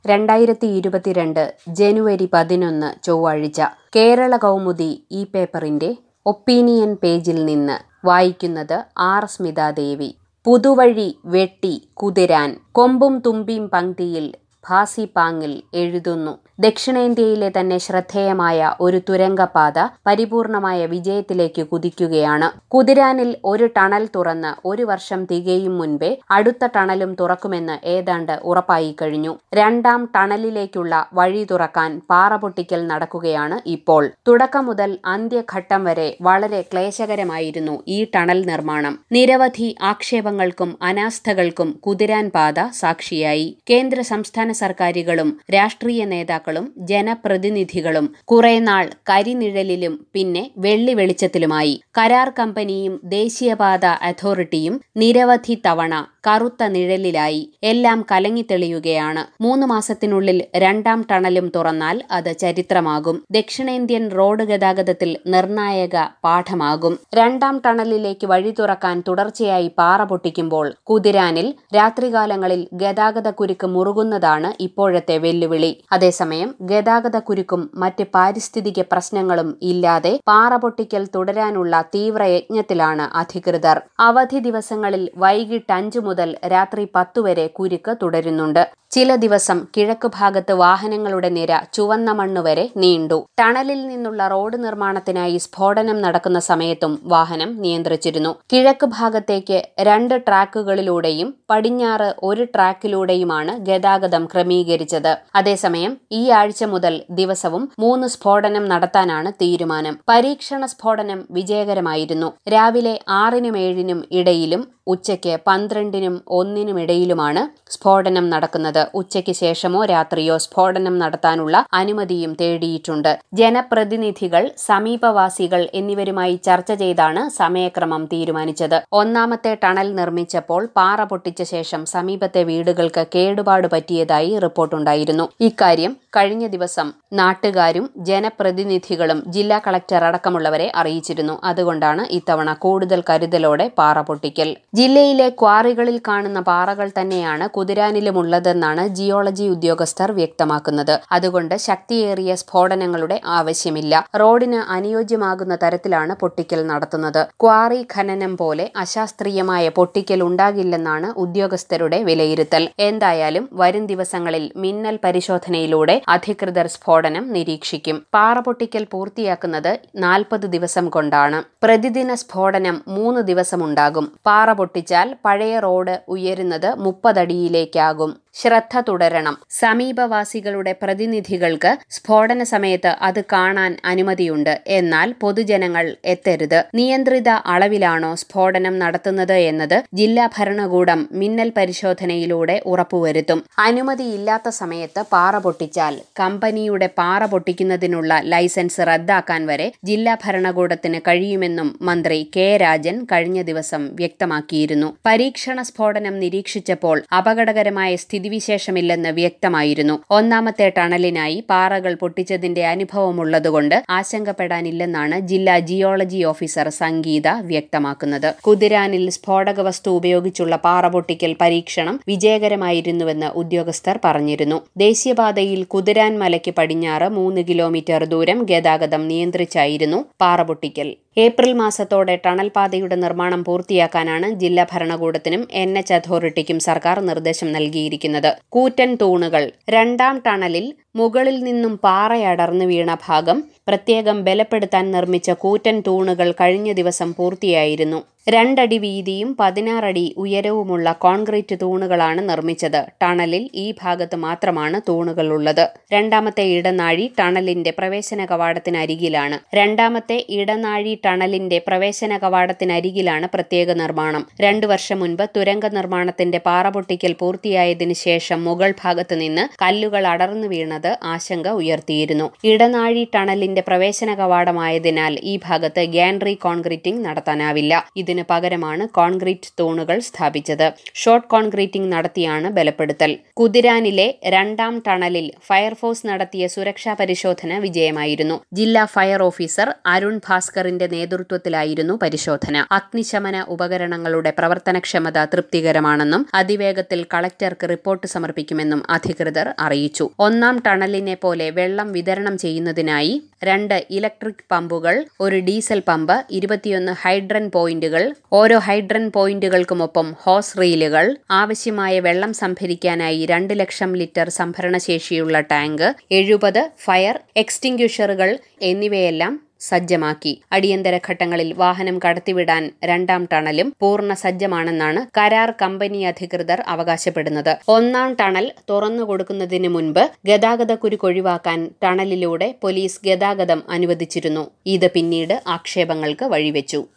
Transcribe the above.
രണ്ടായിരത്തി ഇരുപത്തിരണ്ട് ജനുവരി പതിനൊന്ന് ചൊവ്വാഴ്ച കേരള കൗമുദി ഈ പേപ്പറിന്റെ ഒപ്പീനിയൻ പേജിൽ നിന്ന് വായിക്കുന്നത് ആർ സ്മിതാദേവി പുതുവഴി വെട്ടി കുതിരാൻ കൊമ്പും തുമ്പിയും പങ്ക്തിയിൽ ഭാസിപാങ്ങിൽ എഴുതുന്നു ദക്ഷിണേന്ത്യയിലെ തന്നെ ശ്രദ്ധേയമായ ഒരു തുരങ്കപാത പരിപൂർണമായ വിജയത്തിലേക്ക് കുതിക്കുകയാണ് കുതിരാനിൽ ഒരു ടണൽ തുറന്ന് ഒരു വർഷം തികയും മുൻപേ അടുത്ത ടണലും തുറക്കുമെന്ന് ഏതാണ്ട് ഉറപ്പായി കഴിഞ്ഞു രണ്ടാം ടണലിലേക്കുള്ള വഴി തുറക്കാൻ പാറ പൊട്ടിക്കൽ നടക്കുകയാണ് ഇപ്പോൾ തുടക്കം മുതൽ അന്ത്യഘട്ടം വരെ വളരെ ക്ലേശകരമായിരുന്നു ഈ ടണൽ നിർമ്മാണം നിരവധി ആക്ഷേപങ്ങൾക്കും അനാസ്ഥകൾക്കും കുതിരാൻ പാത സാക്ഷിയായി കേന്ദ്ര സംസ്ഥാന സർക്കാരുകളും രാഷ്ട്രീയ നേതാക്കളും ജനപ്രതിനിധികളും കുറെ നാൾ കരിനിഴലിലും പിന്നെ വെള്ളി വെളിച്ചത്തിലുമായി കരാർ കമ്പനിയും ദേശീയപാത അതോറിറ്റിയും നിരവധി തവണ കറുത്ത നിഴലിലായി എല്ലാം കലങ്ങിത്തെളിയുകയാണ് മൂന്ന് മാസത്തിനുള്ളിൽ രണ്ടാം ടണലും തുറന്നാൽ അത് ചരിത്രമാകും ദക്ഷിണേന്ത്യൻ റോഡ് ഗതാഗതത്തിൽ നിർണായക പാഠമാകും രണ്ടാം ടണലിലേക്ക് വഴി തുറക്കാൻ തുടർച്ചയായി പാറ പൊട്ടിക്കുമ്പോൾ കുതിരാനിൽ രാത്രികാലങ്ങളിൽ ഗതാഗതക്കുരുക്ക് മുറുകുന്നതാണ് ഇപ്പോഴത്തെ വെല്ലുവിളി അതേസമയം ഗതാഗതക്കുരുക്കും മറ്റ് പാരിസ്ഥിതിക പ്രശ്നങ്ങളും ഇല്ലാതെ പാറ പൊട്ടിക്കൽ തുടരാനുള്ള തീവ്രയജ്ഞത്തിലാണ് അധികൃതർ അവധി ദിവസങ്ങളിൽ വൈകിട്ട് അഞ്ചു മുതൽ രാത്രി പത്തു വരെ കുരുക്ക് തുടരുന്നുണ്ട് ചില ദിവസം കിഴക്ക് ഭാഗത്ത് വാഹനങ്ങളുടെ നിര ചുവന്ന മണ്ണ് വരെ നീണ്ടു ടണലിൽ നിന്നുള്ള റോഡ് നിർമ്മാണത്തിനായി സ്ഫോടനം നടക്കുന്ന സമയത്തും വാഹനം നിയന്ത്രിച്ചിരുന്നു കിഴക്ക് ഭാഗത്തേക്ക് രണ്ട് ട്രാക്കുകളിലൂടെയും പടിഞ്ഞാറ് ഒരു ട്രാക്കിലൂടെയുമാണ് ഗതാഗതം ക്രമീകരിച്ചത് അതേസമയം ഈ ആഴ്ച മുതൽ ദിവസവും മൂന്ന് സ്ഫോടനം നടത്താനാണ് തീരുമാനം പരീക്ഷണ സ്ഫോടനം വിജയകരമായിരുന്നു രാവിലെ ആറിനും ഏഴിനും ഇടയിലും ഉച്ചയ്ക്ക് പന്ത്രണ്ടിനും ഒന്നിനും ഇടയിലുമാണ് സ്ഫോടനം നടക്കുന്നത് ഉച്ചയ്ക്ക് ശേഷമോ രാത്രിയോ സ്ഫോടനം നടത്താനുള്ള അനുമതിയും തേടിയിട്ടുണ്ട് ജനപ്രതിനിധികൾ സമീപവാസികൾ എന്നിവരുമായി ചർച്ച ചെയ്താണ് സമയക്രമം തീരുമാനിച്ചത് ഒന്നാമത്തെ ടണൽ നിർമ്മിച്ചപ്പോൾ പാറ പൊട്ടിച്ച ശേഷം സമീപത്തെ വീടുകൾക്ക് കേടുപാട് പറ്റിയതായി റിപ്പോർട്ടുണ്ടായിരുന്നു ഇക്കാര്യം കഴിഞ്ഞ ദിവസം നാട്ടുകാരും ജനപ്രതിനിധികളും ജില്ലാ കളക്ടർ അടക്കമുള്ളവരെ അറിയിച്ചിരുന്നു അതുകൊണ്ടാണ് ഇത്തവണ കൂടുതൽ കരുതലോടെ പാറ പൊട്ടിക്കൽ ജില്ലയിലെ ക്വാറികളിൽ കാണുന്ന പാറകൾ തന്നെയാണ് കുതിരാനിലുമുള്ളതെന്നാണ് ജിയോളജി ഉദ്യോഗസ്ഥർ വ്യക്തമാക്കുന്നത് അതുകൊണ്ട് ശക്തിയേറിയ സ്ഫോടനങ്ങളുടെ ആവശ്യമില്ല റോഡിന് അനുയോജ്യമാകുന്ന തരത്തിലാണ് പൊട്ടിക്കൽ നടത്തുന്നത് ക്വാറി ഖനനം പോലെ അശാസ്ത്രീയമായ പൊട്ടിക്കൽ ഉണ്ടാകില്ലെന്നാണ് ഉദ്യോഗസ്ഥരുടെ വിലയിരുത്തൽ എന്തായാലും വരും ദിവസങ്ങളിൽ മിന്നൽ പരിശോധനയിലൂടെ അധികൃതർ സ്ഫോടനം നിരീക്ഷിക്കും പാറ പൊട്ടിക്കൽ പൂർത്തിയാക്കുന്നത് നാൽപ്പത് ദിവസം കൊണ്ടാണ് പ്രതിദിന സ്ഫോടനം മൂന്ന് ദിവസമുണ്ടാകും പാറ പൊട്ടിച്ചാൽ പഴയ റോഡ് ഉയരുന്നത് മുപ്പതടിയിലേക്കാകും ശ്രദ്ധ തുടരണം സമീപവാസികളുടെ പ്രതിനിധികൾക്ക് സ്ഫോടന സമയത്ത് അത് കാണാൻ അനുമതിയുണ്ട് എന്നാൽ പൊതുജനങ്ങൾ എത്തരുത് നിയന്ത്രിത അളവിലാണോ സ്ഫോടനം നടത്തുന്നത് എന്നത് ജില്ലാ ഭരണകൂടം മിന്നൽ പരിശോധനയിലൂടെ ഉറപ്പുവരുത്തും അനുമതിയില്ലാത്ത സമയത്ത് പാറ പൊട്ടിച്ചാൽ കമ്പനിയുടെ പാറ പൊട്ടിക്കുന്നതിനുള്ള ലൈസൻസ് റദ്ദാക്കാൻ വരെ ജില്ലാ ഭരണകൂടത്തിന് കഴിയുമെന്നും മന്ത്രി കെ രാജൻ കഴിഞ്ഞ ദിവസം വ്യക്തമാക്കിയിരുന്നു പരീക്ഷണ സ്ഫോടനം നിരീക്ഷിച്ചപ്പോൾ അപകടകരമായ സ്ഥിതിവിശേഷമില്ലെന്ന് വ്യക്തമായിരുന്നു ഒന്നാമത്തെ ടണലിനായി പാറകൾ പൊട്ടിച്ചതിന്റെ അനുഭവമുള്ളതുകൊണ്ട് ആശങ്കപ്പെടാനില്ലെന്നാണ് ജില്ലാ ജിയോളജി ഓഫീസർ സംഗീത വ്യക്തമാക്കുന്നത് കുതിരാനിൽ സ്ഫോടക വസ്തു ഉപയോഗിച്ചുള്ള പാറ പൊട്ടിക്കൽ പരീക്ഷണം വിജയകരമായിരുന്നുവെന്ന് ഉദ്യോഗസ്ഥർ പറഞ്ഞിരുന്നു ദേശീയപാതയിൽ കുതിരാൻ മലയ്ക്ക് പടിഞ്ഞാറ് മൂന്ന് കിലോമീറ്റർ ദൂരം ഗതാഗതം നിയന്ത്രിച്ചായിരുന്നു പാറ പൊട്ടിക്കൽ ഏപ്രിൽ മാസത്തോടെ ടണൽ പാതയുടെ നിർമ്മാണം പൂർത്തിയാക്കാനാണ് ജില്ലാ ഭരണകൂടത്തിനും എൻ എച്ച് അതോറിറ്റിക്കും സർക്കാർ നിർദ്ദേശം നൽകിയിരിക്കുന്നത് കൂറ്റൻ തൂണുകൾ രണ്ടാം ടണലിൽ മുകളിൽ നിന്നും പാറയടർന്നു വീണ ഭാഗം പ്രത്യേകം ബലപ്പെടുത്താൻ നിർമ്മിച്ച കൂറ്റൻ തൂണുകൾ കഴിഞ്ഞ ദിവസം പൂർത്തിയായിരുന്നു രണ്ടടി വീതിയും പതിനാറടി ഉയരവുമുള്ള കോൺക്രീറ്റ് തൂണുകളാണ് നിർമ്മിച്ചത് ടണലിൽ ഈ ഭാഗത്ത് മാത്രമാണ് തൂണുകൾ ഉള്ളത് രണ്ടാമത്തെ ഇടനാഴി ടണലിന്റെ പ്രവേശന കവാടത്തിനരികിലാണ് രണ്ടാമത്തെ ഇടനാഴി ടണലിന്റെ പ്രവേശന കവാടത്തിനരികിലാണ് പ്രത്യേക നിർമ്മാണം രണ്ടു വർഷം മുൻപ് തുരങ്ക നിർമ്മാണത്തിന്റെ പാറ പൊട്ടിക്കൽ പൂർത്തിയായതിനു ശേഷം മുകൾ ഭാഗത്തു നിന്ന് കല്ലുകൾ അടർന്നു വീണത് തുറന്നത് ആശങ്ക ഉയർത്തിയിരുന്നു ഇടനാഴി ടണലിന്റെ പ്രവേശന കവാടമായതിനാൽ ഈ ഭാഗത്ത് ഗ്യാൻട്രി കോൺക്രീറ്റിംഗ് നടത്താനാവില്ല ഇതിന് പകരമാണ് കോൺക്രീറ്റ് തൂണുകൾ സ്ഥാപിച്ചത് ഷോർട്ട് കോൺക്രീറ്റിംഗ് നടത്തിയാണ് ബലപ്പെടുത്തൽ കുതിരാനിലെ രണ്ടാം ടണലിൽ ഫയർഫോഴ്സ് നടത്തിയ സുരക്ഷാ പരിശോധന വിജയമായിരുന്നു ജില്ലാ ഫയർ ഓഫീസർ അരുൺ ഭാസ്കറിന്റെ നേതൃത്വത്തിലായിരുന്നു പരിശോധന അഗ്നിശമന ഉപകരണങ്ങളുടെ പ്രവർത്തനക്ഷമത തൃപ്തികരമാണെന്നും അതിവേഗത്തിൽ കളക്ടർക്ക് റിപ്പോർട്ട് സമർപ്പിക്കുമെന്നും അധികൃതർ അറിയിച്ചു ഒന്നാം ടണലിനെ പോലെ വെള്ളം വിതരണം ചെയ്യുന്നതിനായി രണ്ട് ഇലക്ട്രിക് പമ്പുകൾ ഒരു ഡീസൽ പമ്പ് ഇരുപത്തിയൊന്ന് ഹൈഡ്രൻ പോയിന്റുകൾ ഓരോ ഹൈഡ്രൻ പോയിന്റുകൾക്കുമൊപ്പം ഹോസ് റീലുകൾ ആവശ്യമായ വെള്ളം സംഭരിക്കാനായി രണ്ട് ലക്ഷം ലിറ്റർ സംഭരണശേഷിയുള്ള ടാങ്ക് എഴുപത് ഫയർ എക്സ്റ്റിംഗ്വിഷറുകൾ എന്നിവയെല്ലാം സജ്ജമാക്കി അടിയന്തര ഘട്ടങ്ങളിൽ വാഹനം കടത്തിവിടാൻ രണ്ടാം ടണലും പൂർണ്ണ സജ്ജമാണെന്നാണ് കരാർ കമ്പനി അധികൃതർ അവകാശപ്പെടുന്നത് ഒന്നാം ടണൽ തുറന്നു കൊടുക്കുന്നതിന് മുൻപ് ഗതാഗത കുരുക്കൊഴിവാക്കാൻ ടണലിലൂടെ പോലീസ് ഗതാഗതം അനുവദിച്ചിരുന്നു ഇത് പിന്നീട് ആക്ഷേപങ്ങൾക്ക് വഴിവെച്ചു